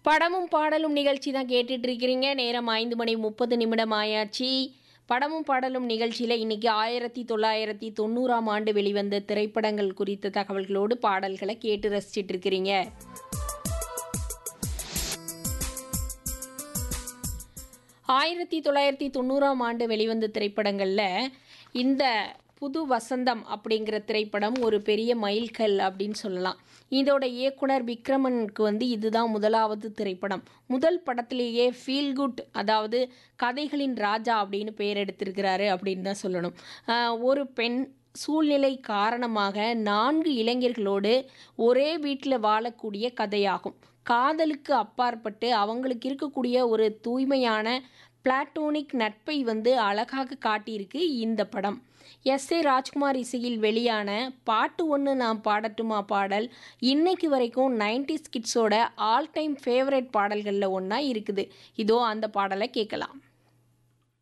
படமும் பாடலும் நிகழ்ச்சி தான் கேட்டுட்டு இருக்கிறீங்க நேரம் ஐந்து மணி முப்பது நிமிடம் ஆயாச்சு படமும் பாடலும் நிகழ்ச்சியில் இன்னைக்கு ஆயிரத்தி தொள்ளாயிரத்தி தொண்ணூறாம் ஆண்டு வெளிவந்த திரைப்படங்கள் குறித்த தகவல்களோடு பாடல்களை கேட்டு ரசிச்சிட்டு இருக்கிறீங்க ஆயிரத்தி தொள்ளாயிரத்தி தொண்ணூறாம் ஆண்டு வெளிவந்த திரைப்படங்களில் இந்த புது வசந்தம் அப்படிங்கிற திரைப்படம் ஒரு பெரிய மைல்கல் அப்படின்னு சொல்லலாம் இதோட இயக்குனர் விக்ரமனுக்கு வந்து இதுதான் முதலாவது திரைப்படம் முதல் படத்திலேயே ஃபீல் குட் அதாவது கதைகளின் ராஜா அப்படின்னு பெயர் எடுத்திருக்கிறாரு அப்படின்னு தான் சொல்லணும் ஆஹ் ஒரு பெண் சூழ்நிலை காரணமாக நான்கு இளைஞர்களோடு ஒரே வீட்டில் வாழக்கூடிய கதையாகும் காதலுக்கு அப்பாற்பட்டு அவங்களுக்கு இருக்கக்கூடிய ஒரு தூய்மையான பிளாட்டோனிக் நட்பை வந்து அழகாக காட்டியிருக்கு இந்த படம் எஸ் ஏ ராஜ்குமார் இசையில் வெளியான பாட்டு ஒன்று நான் பாடட்டுமா பாடல் இன்னைக்கு வரைக்கும் நைன்டி கிட்ஸோட ஆல் டைம் ஃபேவரட் பாடல்களில் ஒன்றா இருக்குது இதோ அந்த பாடலை கேட்கலாம்